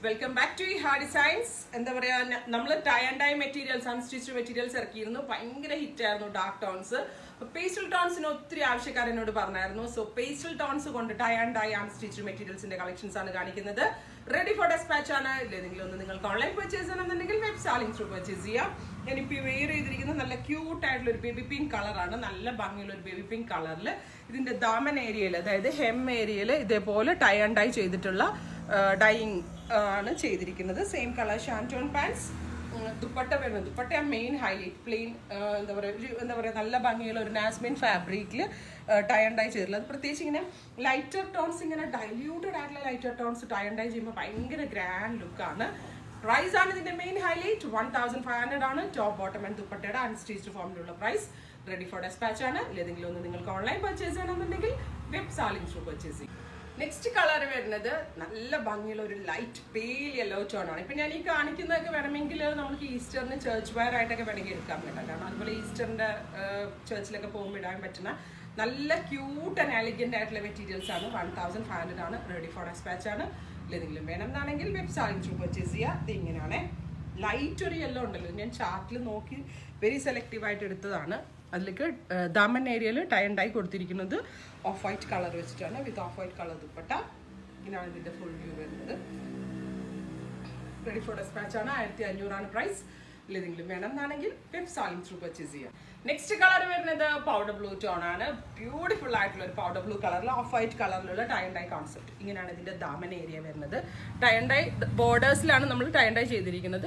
welcome back to ഈ hard designs എന്താ പറയാ നമ്മൾ tie and dye materials unstitch materials ഇറക്കിയിരുന്നു ഭയങ്കര ഹിറ്റ് ആയിരുന്നു ഡാർക്ക് ടോൺസ് പേസ്റ്റൽ ടോൺസിന് ഒത്തിരി ആവശ്യക്കാർ എന്നോട് പറഞ്ഞായിരുന്നു സോ പേസ്റ്റൽ ടോൺസ് കൊണ്ട് ടൈ ആൻഡ് ഡൈ അൺസ്റ്റിച്ച് മെറ്റീരിയൽസിന്റെ കളക്ഷൻസ് ആണ് കാണിക്കുന്നത് റെഡി ഫോർ ഡെസ്പാച്ച് ആണ് ഇല്ലെങ്കിലും ഒന്ന് നിങ്ങൾക്ക് ഓൺലൈൻ പർച്ചേസ് ചെയ്യണമെന്നുണ്ടെങ്കിൽ വെബ് സാലിംഗ് ത്രൂ പർച്ചേസ് ചെയ്യാം ഞാനിപ്പോൾ വെയർ ചെയ്തിരിക്കുന്നത് നല്ല ക്യൂട്ട് ആയിട്ടുള്ള ഒരു ബേബി പിങ്ക് കളറാണ് നല്ല ഭംഗിയുള്ള ഒരു ബേബി പിങ്ക് കളറിൽ ഇതിന്റെ ദാമൻ ഏരിയയിൽ അതായത് ഹെം ഏരിയയിൽ ഇതേപോലെ ടൈ ആൻഡ് ഡൈ ചെയ്തിട്ടുള്ള ഡൈയിങ് ആണ് ചെയ്തിരിക്കുന്നത് സെയിം കളർ ഷാൻറ്റോൺ പാൻസ് ദുപ്പട്ട വരുന്നത് ദുപ്പട്ട മെയിൻ ഹൈലൈറ്റ് പ്ലെയിൻ എന്താ പറയുക ഒരു എന്താ പറയുക നല്ല ഭംഗിയുള്ള ഒരു നാസ്മിൻ ഫാബ്രിക്കിൽ ടൈ ആൻഡ് ഡൈ ചെയ്തിട്ടുള്ളത് അത് പ്രത്യേകിച്ച് ഇങ്ങനെ ലൈറ്റർ ടോൺസ് ഇങ്ങനെ ഡൈല്യൂട്ടഡ് ആയിട്ടുള്ള lighter tones tie and dye ചെയ്യുമ്പോൾ ഭയങ്കര ഗ്രാൻഡ് ലുക്കാണ് പ്രൈസ് ആണ് ഇതിന്റെ main highlight one thousand five hundred ആണ് ടോപ്പ് ബോട്ടം ആൻഡ് ദുപ്പട്ടയുടെ അൺസ്റ്റിച്ച്ഡ് ഫോമിലുള്ള പ്രൈസ് റെഡി ഫോർ ഡെസ്പാച്ച് ആണ് ഏതെങ്കിലും ഒന്ന് നിങ്ങൾക്ക് ഓൺലൈൻ പർച്ചേസ് ചെയ്യണമെന്നുണ്ടെങ്കിൽ വെബ് സാലിംഗ് ത്രൂ പർച്ചേസ് ചെയ്യും നെക്സ്റ്റ് കളർ വരുന്നത് നല്ല ഭംഗിയുള്ള ഒരു ലൈറ്റ് പേൽ യെല്ലോ ടോൺ ആണ് ഇപ്പൊ ഞാൻ ഈ കാണിക്കുന്നതൊക്കെ വേണമെങ്കിൽ നമുക്ക് ഈസ്റ്ററിന് ചേർച്ച് വെയർ ആയിട്ടൊക്കെ വേണമെങ്കിൽ എടുക്കാൻ പറ്റാം കാരണം അതുപോലെ ഈസ്റ്ററിന്റെ ചേർച്ചിലൊക്കെ പോകുമ്പോൾ ഇടാൻ പറ്റുന്ന നല്ല ക്യൂട്ട് ആൻഡ് എലിഗന്റ് ആയിട്ടുള്ള മെറ്റീരിയൽസ് ആണ് വൺ തൗസൻഡ് ഫൈവ് ഹൺഡ്രഡ് ആണ് റെഡി ഫോർ ഡെസ്പാച്ച് ആണ് ഏതെങ്കിലും വേണം എന്നാണെങ്കിൽ വെബ് സാലിംഗ് ത്രൂ പർച്ചേസ് ചെയ്യുക ഇത് ഇങ്ങനെയാണ് ലൈറ്റ് ഒരു യെല്ലോ ഉണ്ടല്ലോ ഞാൻ ചാർട്ടിൽ നോക്കി വെരി സെലക്റ്റീവ് ആയിട്ട് എടുത്തതാണ് അതിലേക്ക് ദാമൻ ഏരിയയിൽ ടൈ ആൻഡ് ഡൈ കൊടുത്തിരിക്കുന്നത് ഓഫ് വൈറ്റ് കളർ വെച്ചിട്ടാണ് with off white colour dupatta ഇങ്ങനെയാണ് ഇതിന്റെ ഫുൾ വ്യൂ വരുന്നത് റെഡി ഫോർ ഡെസ്പാച്ച് ആണ് ആയിരത്തി അഞ്ഞൂറാണ് പ്രൈസ് ഇല്ലെങ്കിലും വേണം എന്നാണെങ്കിൽ വെബ് സാലിംഗ് ത്രൂ പർച്ചേസ് ചെയ്യാം നെക്സ്റ്റ് കളർ വരുന്നത് പൗഡർ ബ്ലൂ ടോൺ ആണ് ബ്യൂട്ടിഫുൾ ആയിട്ടുള്ള ഒരു പൗഡർ ബ്ലൂ കളറിൽ ഓഫ് വൈറ്റ് കളറിലുള്ള ടൈ ആൻഡ് ഡൈ കോൺസെപ്റ്റ് ഇങ്ങനെയാണ് ഇതിന്റെ ദാമൻ ഏരിയ വരുന്നത് ടൈ ആൻഡ് ഡൈ ബോർഡേഴ്സിലാണ് നമ്മൾ ടൈ ആൻഡ് ഡൈ ചെയ്തിരിക്കുന്നത്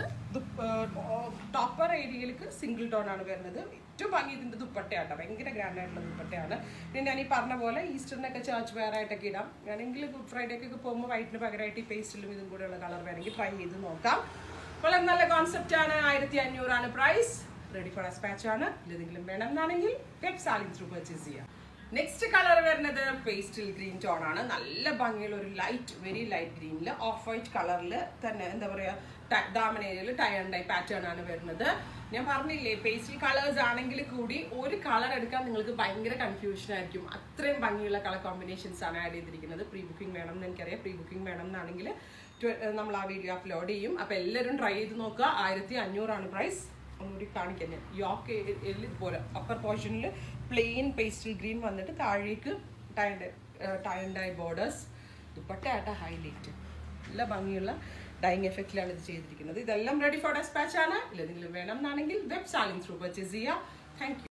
ടോപ്പർ ഏരിയയിലേക്ക് സിംഗിൾ ടോൺ ആണ് വരുന്നത് ഏറ്റവും ഭംഗി ഇതിന്റെ ദുപ്പട്ടയാട്ടോ ഭയങ്കര ഗ്രാൻഡ് ആയിട്ടുള്ള ദുപ്പട്ടയാണ് പിന്നെ ഞാൻ ഈ പറഞ്ഞ പോലെ ഈസ്റ്ററിനൊക്കെ ചർച്ച് വെയർ ആയിട്ടൊക്കെ ഇടാം വേണമെങ്കിൽ ഗുഡ് ഫ്രൈഡേ ഒക്കെ പോകുമ്പോൾ വൈറ്റിന് പകരമായിട്ട് ഈ പേസ്റ്റിലും ഇതും കൂടെയുള്ള കളർ വേണമെങ്കിൽ ട്രൈ ചെയ്ത് നോക്കാം വളരെ നല്ല കോൺസെപ്റ്റ് ആണ് ആയിരത്തി അഞ്ഞൂറാണ് പ്രൈസ് റെഡി ഫോർ സ്പാച്ച് ആണ് ഏതെങ്കിലും വേണം എന്നാണെങ്കിൽ വെബ് സാലിംഗ് ത്രൂ പർച്ചേസ് ചെയ്യാം നെക്സ്റ്റ് കളർ വരുന്നത് പേസ്റ്റൽ ഗ്രീൻ ടോൺ ആണ് നല്ല ഭംഗിയുള്ള ഒരു ലൈറ്റ് വെരി ലൈറ്റ് ഗ്രീനിൽ ഓഫ് വൈറ്റ് കളറിൽ തന്നെ എന്താ പറയുക ദാമൻ ഏരിയയിൽ ടൈ ആൻഡ് ഡൈ പാറ്റേൺ ആണ് വരുന്നത് ഞാൻ പറഞ്ഞില്ലേ പേസ്റ്റൽ കളേഴ്സ് ആണെങ്കിൽ കൂടി ഒരു കളർ എടുക്കാൻ നിങ്ങൾക്ക് ഭയങ്കര കൺഫ്യൂഷൻ ആയിരിക്കും അത്രയും ഭംഗിയുള്ള കളർ കോമ്പിനേഷൻസ് ആണ് ആഡ് ചെയ്തിരിക്കുന്നത് പ്രീ ബുക്കിംഗ് വേണം എന്ന് എനിക്കറിയാം പ്രീ ബുക്കിംഗ് വേണം എന്നാണെങ്കിൽ നമ്മൾ ആ വീഡിയോ അപ്ലോഡ് ചെയ്യും അപ്പോൾ എല്ലാവരും ട്രൈ ചെയ്ത് നോക്കുക ആയിരത്തി അഞ്ഞൂറാണ് പ്രൈസ് ഒന്നുകൂടി കാണിക്കാൻ ഞാൻ യോക്ക് ഇതുപോലെ അപ്പർ പോർഷനിൽ പ്ലെയിൻ പേസ്റ്റൽ ഗ്രീൻ വന്നിട്ട് താഴേക്ക് ടൈൻഡ് ടൈൻഡായി ബോർഡേഴ്സ് ദുപ്പട്ടയാട്ട ഹൈലൈറ്റ് നല്ല ഭംഗിയുള്ള ഡൈങ് എഫക്റ്റിലാണ് ഇത് ചെയ്തിരിക്കുന്നത് ഇതെല്ലാം റെഡി ഫോർ ഡെസ്പാച്ച് ആണ് ഇല്ലെങ്കിലും വേണം എന്നാണെങ്കിൽ വെബ് സാലിംഗ് ത്രൂ പർച്ചേസ് ചെയ്യുക താങ്ക്